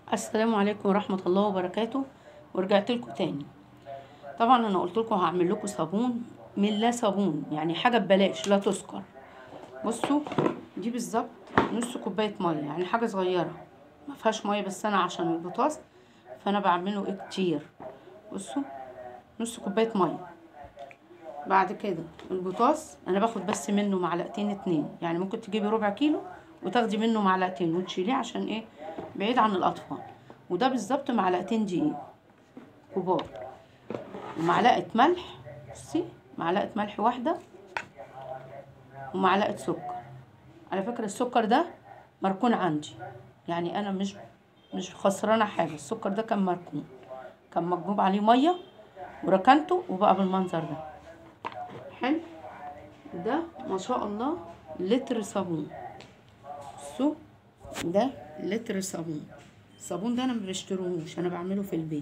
السلام عليكم ورحمة الله وبركاته ورجعت لكم تاني طبعا انا قلت لكم هعمل لكم صابون من لا صابون يعني حاجة ببلاش لا تذكر بصوا دي بالظبط نص كوباية مية يعني حاجة صغيرة ما فيهاش مية بس انا عشان البطاطس فانا بعمله ايه كتير بصوا نص كوباية مية بعد كده البطاطس انا باخد بس منه معلقتين اتنين يعني ممكن تجيبي ربع كيلو وتاخدي منه معلقتين وتشيليه عشان ايه بعيد عن الاطفال وده بالظبط معلقتين دقيق كبار ومعلقه ملح بصي معلقه ملح واحده ومعلقه سكر على فكره السكر ده مركون عندي يعني انا مش مش خسرانه حاجه السكر ده كان مركون كان مكبوب عليه ميه وركنته وبقى بالمنظر ده حلو ده ما شاء الله لتر صابون بصوا ده لتر صابون الصابون ده انا ما بشتروهوش انا بعمله في البيت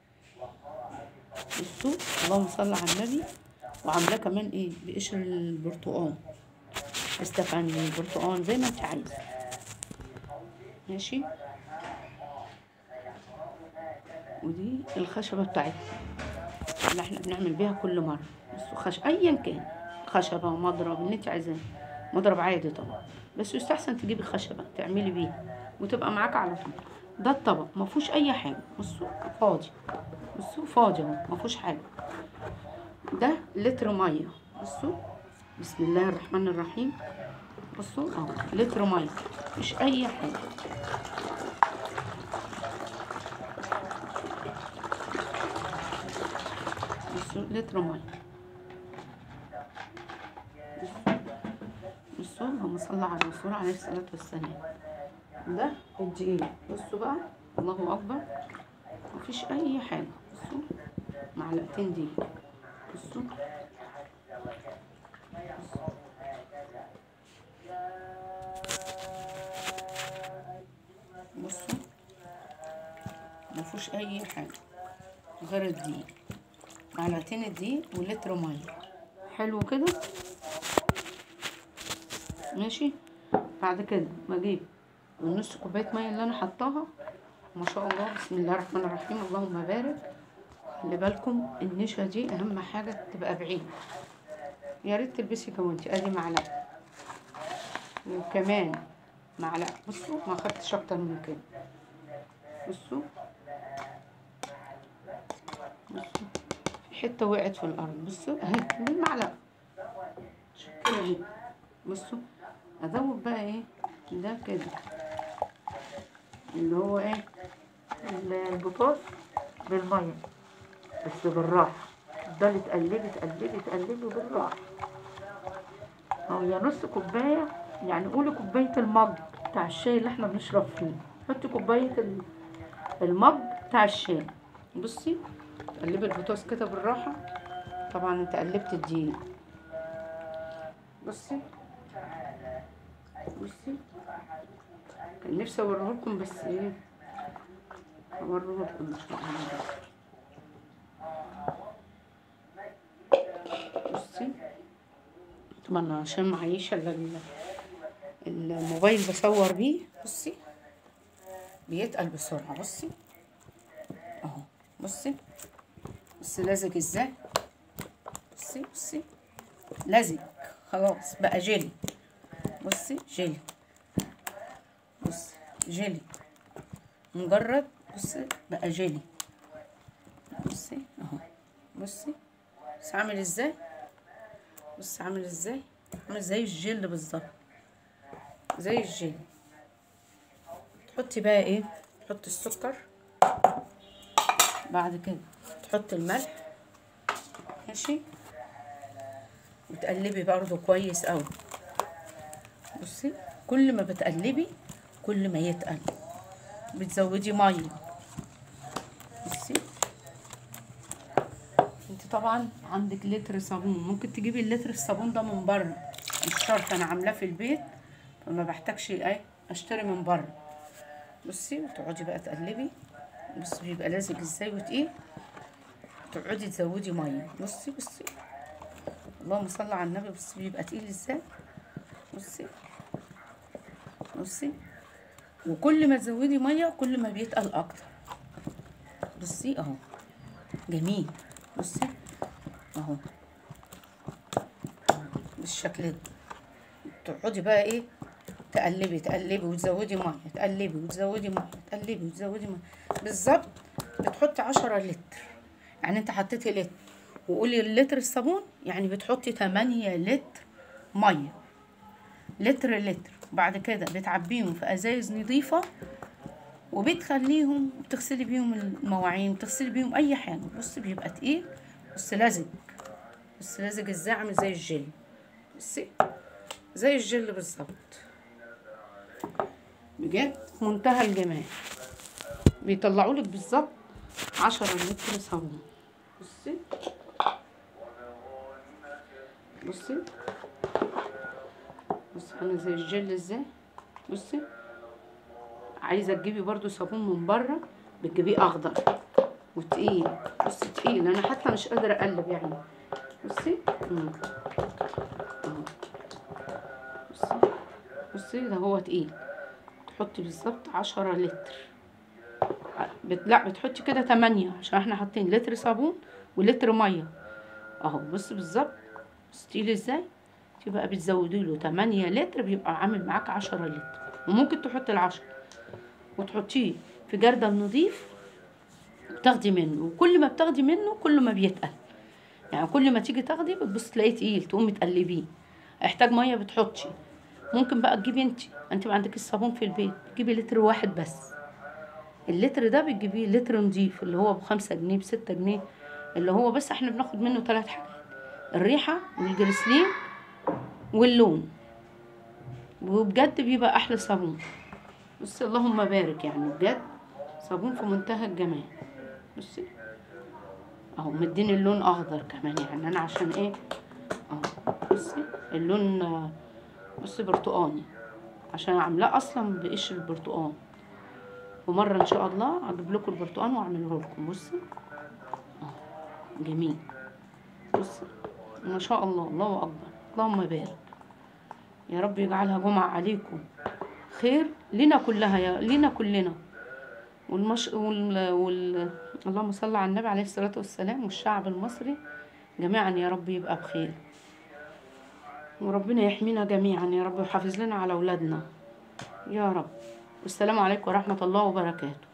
بصوا اللهم صل على النبي وعاملاه كمان ايه بقشر البرتقال استفندي البرتقال زي ما انت عايزه ماشي ودي الخشبه بتاعتنا اللي احنا بنعمل بيها كل مره بصوا خش ايا كان خشبه مضرب اللي انت عايزاه مضرب عادي طبعا بس يستحسن تجيبي خشبه تعملي بيها وتبقى معاك على طول ده الطبق ما فيهوش اي حاجه بصوا فاضي بصوا فاضي اهو ما فيهوش حاجه ده لتر ميه بصوا بسم الله الرحمن الرحيم بصوا اهو لتر ميه مش اي حاجه بصوا لتر ميه بصوا اللهم صل على الرسول عليه الصلاه والسلام ده الدقيق بصوا بقى الله اكبر مفيش اي حاجه بصوا معلقتين دقيق بصوا بصوا مفيش اي حاجه غير الدقيق معلقتين الدقيق ولتر ميه حلو كده ماشي بعد كده بجيب النص كوبايه ميه اللي انا حطاها ما شاء الله بسم الله الرحمن الرحيم اللهم بارك خلي بالكم النشا دي اهم حاجه تبقى بعيد يا ريت تلبسي كوانتي ادي معلقه وكمان معلقه بصوا ما خدتش اكتر من كده بصوا بصوا في حته وقعت في الارض بصوا اهي بالمعلقه شكلها اهي بصوا ازود بقى ايه ده كده اللي هو ايه البطاطس بالميه بس بالراحه تفضلي تقلبي تقلبي تقلبي بالراحه اهو يا نص كوبايه يعني قولي كوبايه المج بتاع الشاي اللي احنا بنشرب فيه حطي كوبايه ال- المج بتاع الشاي بصي تقلبي البطاطس كده بالراحه طبعا انت قلبت الدقيق بصي بصي كان نفسي اوريهولكم بس ايه اوريهولكم ان شاء الله بصي طبعا عشان معيش الا ال- الموبايل بصور بيه بصي بيتقل بسرعة بصي اهو بصي بصي لازق ازاي بصي بصي لازق خلاص بقى جيلي بصي جيلي بصي جيلي مجرد بصي بقى جيلي بصي اهو بصي بص عامل ازاي بص عامل ازاي عامل زي الجل بالظبط زي الجل تحطي بقى ايه تحطي السكر بعد كده تحطي الملح ماشي وتقلبي برضو كويس قوي بصي كل ما بتقلبي كل ما يتقل بتزودي ميه بصي انت طبعا عندك لتر صابون ممكن تجيبي اللتر الصابون ده من بره مش شرط انا عاملاه في البيت فما بحتاجش ايه اشتري من بره بصي وتقعدي بقى تقلبي بصي بيبقى لازق ازاي وتقيل تقعدي تزودي ميه بصي بصي اللهم صل على النبي بصي بيبقى تقيل ازاي بصي بصي وكل ما تزودي ميه كل ما بيتقل اكتر بصي اهو جميل بصي اهو بالشكل ده تقعدي بقى ايه تقلبي تقلبي وتزودي ميه تقلبي وتزودي ميه تقلبي وتزودي ميه بالظبط بتحطي عشرة لتر يعني انت حطيتي لتر وقولي اللتر الصابون يعني بتحطي تمانية لتر ميه لتر لتر بعد كده بتعبيهم في ازايز نظيفه وبتخليهم بتغسلي بيهم المواعين بتغسلي بيهم اي حاجه بص بيبقى تقيل بص لزج بص لزج ازاي عامل زي الجل بصي زي الجل بالظبط بجد منتهى الجمال بيطلعوا لك بالظبط عشرة لتر صابون بصي بصي بصي عامل زي الجل ازاي بصي عايزه تجيبي برضو صابون من بره بتجيبيه اخضر وتقيل بصي تقيل انا حتى مش قادره اقلب يعني بصي مم. أهو. بصي بصي ده هو تقيل تحطي بالظبط عشرة لتر بت... لا بتحطي كده تمانية عشان احنا حاطين لتر صابون ولتر ميه اهو بصي بالظبط بصي تقيل ازاي تبقى بتزودي له تمانية لتر بيبقى عامل معاك عشرة لتر وممكن تحطي العشرة وتحطيه في جردل نظيف وتاخدي منه وكل ما بتاخدي منه كل ما بيتقل يعني كل ما تيجي تاخدي بتبص تلاقيه تقيل تقومي تقلبيه احتاج ميه بتحطي ممكن بقى تجيبي انت انت ما عندك الصابون في البيت تجيبي لتر واحد بس اللتر ده بتجيبيه لتر نضيف اللي هو بخمسة جنيه بستة جنيه اللي هو بس احنا بناخد منه ثلاث حاجات الريحة والجريسلين واللون وبجد بيبقى احلى صابون بصي اللهم بارك يعني بجد صابون في منتهى الجمال بصي اهو مديني اللون اخضر كمان يعني انا عشان ايه اهو بصي اللون آه، بصي برتقاني عشان عاملاه اصلا بقشر البرتقان ومره ان شاء الله اجيب لكم البرتقان واعمله لكم بصي اهو جميل بصي ما شاء الله الله اكبر اللهم بارك يا رب يجعلها جمعة عليكم خير لنا كلها يا لنا كلنا والمش وال... وال... اللهم صل على النبي عليه الصلاة والسلام والشعب المصري جميعا يا رب يبقى بخير وربنا يحمينا جميعا يا رب ويحافظ لنا على أولادنا يا رب والسلام عليكم ورحمة الله وبركاته